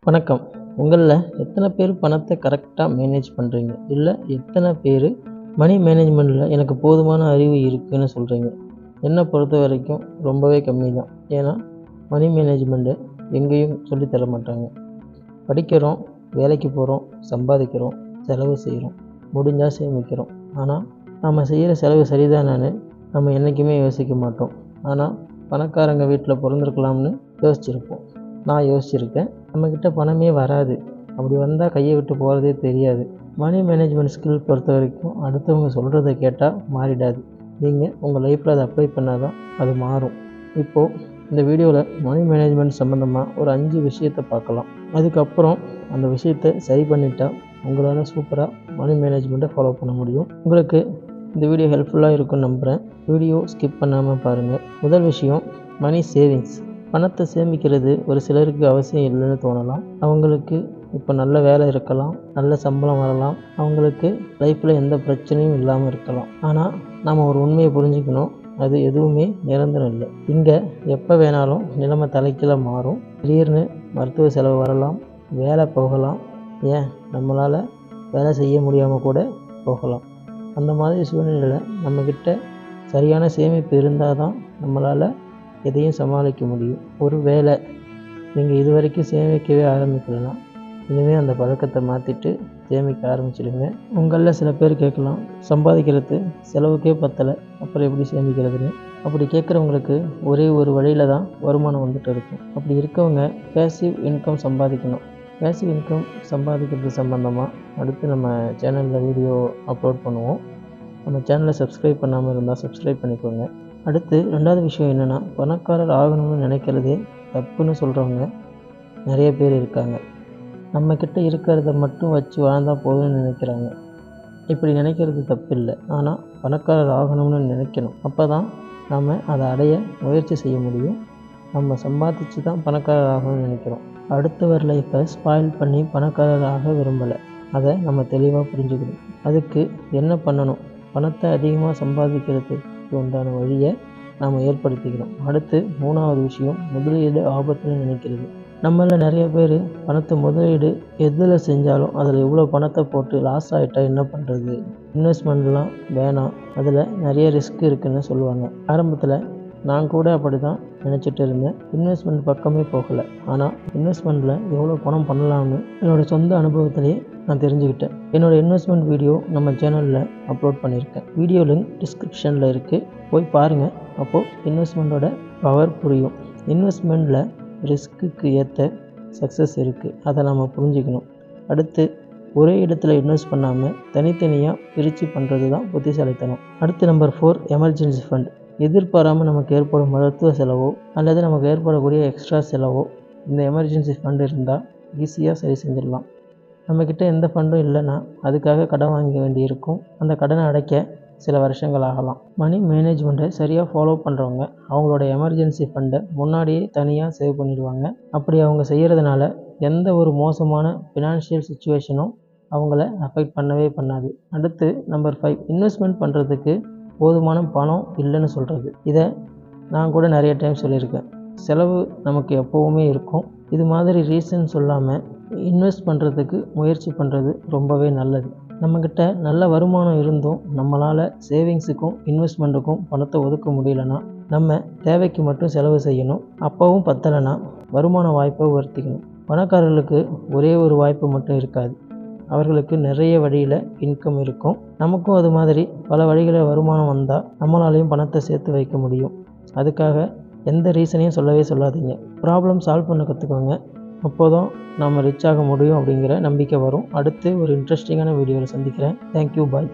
வணக்கம் உங்களில் எத்தனை பேர் பணத்தை கரெக்டாக மேனேஜ் பண்ணுறீங்க இல்லை எத்தனை பேர் மணி மேனேஜ்மெண்ட்டில் எனக்கு போதுமான அறிவு இருக்குதுன்னு சொல்கிறீங்க என்னை பொறுத்த வரைக்கும் ரொம்பவே கம்மி தான் ஏன்னா மணி மேனேஜ்மெண்ட்டு எங்கேயும் சொல்லித் தர மாட்டாங்க படிக்கிறோம் வேலைக்கு போகிறோம் சம்பாதிக்கிறோம் செலவு செய்கிறோம் முடிஞ்சால் சேமிக்கிறோம் ஆனால் நம்ம செய்கிற செலவு சரிதானான்னு நம்ம என்றைக்குமே யோசிக்க மாட்டோம் ஆனால் பணக்காரங்க வீட்டில் பிறந்திருக்கலாம்னு யோசிச்சிருப்போம் நான் யோசிச்சிருக்கேன் நம்மக்கிட்ட பணமே வராது அப்படி வந்தால் கையை விட்டு போகிறதே தெரியாது மணி மேனேஜ்மெண்ட் ஸ்கில் பொறுத்த வரைக்கும் அடுத்தவங்க சொல்கிறத கேட்டால் மாறிடாது நீங்கள் உங்கள் லைஃப்பில் அதை அப்ளை பண்ணால் தான் அது மாறும் இப்போது இந்த வீடியோவில் மணி மேனேஜ்மெண்ட் சம்மந்தமாக ஒரு அஞ்சு விஷயத்தை பார்க்கலாம் அதுக்கப்புறம் அந்த விஷயத்தை சரி பண்ணிட்டா உங்களால் சூப்பராக மணி மேனேஜ்மெண்ட்டை ஃபாலோ பண்ண முடியும் உங்களுக்கு இந்த வீடியோ ஹெல்ப்ஃபுல்லாக இருக்கும்னு நம்புகிறேன் வீடியோ ஸ்கிப் பண்ணாமல் பாருங்கள் முதல் விஷயம் மணி சேவிங்ஸ் பணத்தை சேமிக்கிறது ஒரு சிலருக்கு அவசியம் இல்லைன்னு தோணலாம் அவங்களுக்கு இப்போ நல்ல வேலை இருக்கலாம் நல்ல சம்பளம் வரலாம் அவங்களுக்கு லைஃப்பில் எந்த பிரச்சனையும் இல்லாமல் இருக்கலாம் ஆனால் நம்ம ஒரு உண்மையை புரிஞ்சுக்கணும் அது எதுவுமே நிரந்தரம் இல்லை இங்கே எப்போ வேணாலும் நிலைமை தலைக்கீழ மாறும் திடீர்னு மருத்துவ செலவு வரலாம் வேலை போகலாம் ஏன் நம்மளால் வேலை செய்ய முடியாமல் கூட போகலாம் அந்த மாதிரி சூழ்நிலையில் நம்மக்கிட்ட சரியான சேமிப்பு இருந்தால் தான் நம்மளால் எதையும் சமாளிக்க முடியும் ஒரு வேளை நீங்கள் இது வரைக்கும் சேமிக்கவே ஆரம்பிக்கலைன்னா இனிமேல் அந்த பழக்கத்தை மாற்றிட்டு சேமிக்க ஆரம்பிச்சிடுங்க உங்களில் சில பேர் கேட்கலாம் சம்பாதிக்கிறது செலவுக்கே பத்தலை அப்புறம் எப்படி சேமிக்கிறதுன்னு அப்படி கேட்குறவங்களுக்கு ஒரே ஒரு வழியில் தான் வருமானம் வந்துட்டு இருக்கும் அப்படி இருக்கவங்க பேசிவ் இன்கம் சம்பாதிக்கணும் பேசிவ் இன்கம் சம்பாதிக்கிறது சம்மந்தமாக அடுத்து நம்ம சேனலில் வீடியோ அப்லோட் பண்ணுவோம் நம்ம சேனலை சப்ஸ்கிரைப் பண்ணாமல் இருந்தால் சப்ஸ்கிரைப் பண்ணிக்கோங்க அடுத்து ரெண்டாவது விஷயம் என்னென்னா பணக்காரர் ஆகணும்னு நினைக்கிறதே தப்புன்னு சொல்கிறவங்க நிறைய பேர் இருக்காங்க நம்மக்கிட்ட இருக்கிறத மட்டும் வச்சு வாழ்ந்தால் போதும்னு நினைக்கிறாங்க இப்படி நினைக்கிறது தப்பு இல்லை ஆனால் பணக்காரர் ஆகணும்னு நினைக்கணும் அப்போ தான் நம்ம அதை அடைய முயற்சி செய்ய முடியும் நம்ம சம்பாதிச்சு தான் பணக்காரர் ஆகணும்னு நினைக்கிறோம் அடுத்தவர் லைஃப்பை ஸ்பாயில் பண்ணி பணக்காரர் ஆக விரும்பலை அதை நம்ம தெளிவாக புரிஞ்சுக்கணும் அதுக்கு என்ன பண்ணணும் பணத்தை அதிகமாக சம்பாதிக்கிறதுக்கு உண்டான வழியை நாம் ஏற்படுத்திக்கணும் அடுத்து மூணாவது விஷயம் முதலீடு ஆபத்துன்னு நினைக்கிறது நம்மளில் நிறைய பேர் பணத்தை முதலீடு எதில் செஞ்சாலும் அதில் இவ்வளோ பணத்தை போட்டு லாஸ் ஆகிட்டா என்ன பண்ணுறது இன்வெஸ்ட்மெண்ட்லாம் வேணாம் அதில் நிறைய ரிஸ்க் இருக்குதுன்னு சொல்லுவாங்க ஆரம்பத்தில் நான் கூட அப்படி தான் நினச்சிட்டு இருந்தேன் இன்வெஸ்ட்மெண்ட் பக்கமே போகலை ஆனால் இன்வெஸ்ட்மெண்ட்டில் எவ்வளோ பணம் பண்ணலாம்னு என்னோடய சொந்த அனுபவத்திலேயே நான் தெரிஞ்சுக்கிட்டேன் என்னோடய இன்வெஸ்ட்மெண்ட் வீடியோ நம்ம சேனலில் அப்லோட் பண்ணியிருக்கேன் வீடியோ லிங்க் டிஸ்கிரிப்ஷனில் இருக்குது போய் பாருங்கள் அப்போது இன்வெஸ்ட்மெண்ட்டோட பவர் புரியும் இன்வெஸ்ட்மெண்ட்டில் ரிஸ்க்குக்கு ஏற்ற சக்ஸஸ் இருக்குது அதை நம்ம புரிஞ்சுக்கணும் அடுத்து ஒரே இடத்துல இன்வெஸ்ட் பண்ணாமல் தனித்தனியாக பிரித்து பண்ணுறது தான் புத்திசாலித்தனம் அடுத்து நம்பர் ஃபோர் எமர்ஜென்சி ஃபண்ட் எதிர்பாராமல் நமக்கு ஏற்படும் மருத்துவ செலவோ அல்லது நமக்கு ஏற்படக்கூடிய எக்ஸ்ட்ரா செலவோ இந்த எமர்ஜென்சி ஃபண்ட் இருந்தால் ஈஸியாக சரி செஞ்சிடலாம் நம்மக்கிட்ட எந்த ஃபண்டும் இல்லைன்னா அதுக்காக கடன் வாங்க வேண்டியிருக்கும் அந்த கடனை அடைக்க சில வருஷங்கள் ஆகலாம் மணி மேனேஜ்மெண்ட்டை சரியாக ஃபாலோ பண்ணுறவங்க அவங்களோட எமர்ஜென்சி ஃபண்டை முன்னாடியே தனியாக சேவ் பண்ணிடுவாங்க அப்படி அவங்க செய்கிறதுனால எந்த ஒரு மோசமான ஃபினான்ஷியல் சுச்சுவேஷனும் அவங்கள அஃபெக்ட் பண்ணவே பண்ணாது அடுத்து நம்பர் ஃபைவ் இன்வெஸ்ட்மெண்ட் பண்ணுறதுக்கு போதுமான பணம் இல்லைன்னு சொல்கிறது இதை நான் கூட நிறைய டைம் சொல்லியிருக்கேன் செலவு நமக்கு எப்போவுமே இருக்கும் இது மாதிரி ரீசன் சொல்லாமல் இன்வெஸ்ட் பண்ணுறதுக்கு முயற்சி பண்ணுறது ரொம்பவே நல்லது நம்மக்கிட்ட நல்ல வருமானம் இருந்தும் நம்மளால் சேவிங்ஸுக்கும் இன்வெஸ்ட்மெண்ட்டுக்கும் பணத்தை ஒதுக்க முடியலன்னா நம்ம தேவைக்கு மட்டும் செலவு செய்யணும் அப்போவும் பத்தலைன்னா வருமான வாய்ப்பை உயர்த்திக்கணும் பணக்காரர்களுக்கு ஒரே ஒரு வாய்ப்பு மட்டும் இருக்காது அவர்களுக்கு நிறைய வழியில் இன்கம் இருக்கும் நமக்கும் அது மாதிரி பல வழிகளில் வருமானம் வந்தால் நம்மளாலையும் பணத்தை சேர்த்து வைக்க முடியும் அதுக்காக எந்த ரீசனையும் சொல்லவே சொல்லாதீங்க ப்ராப்ளம் சால்வ் பண்ண கற்றுக்கோங்க அப்போதும் நம்ம ரிச் ஆக முடியும் அப்படிங்கிற நம்பிக்கை வரும் அடுத்து ஒரு இன்ட்ரெஸ்டிங்கான வீடியோவில் சந்திக்கிறேன் தேங்க்யூ பாய்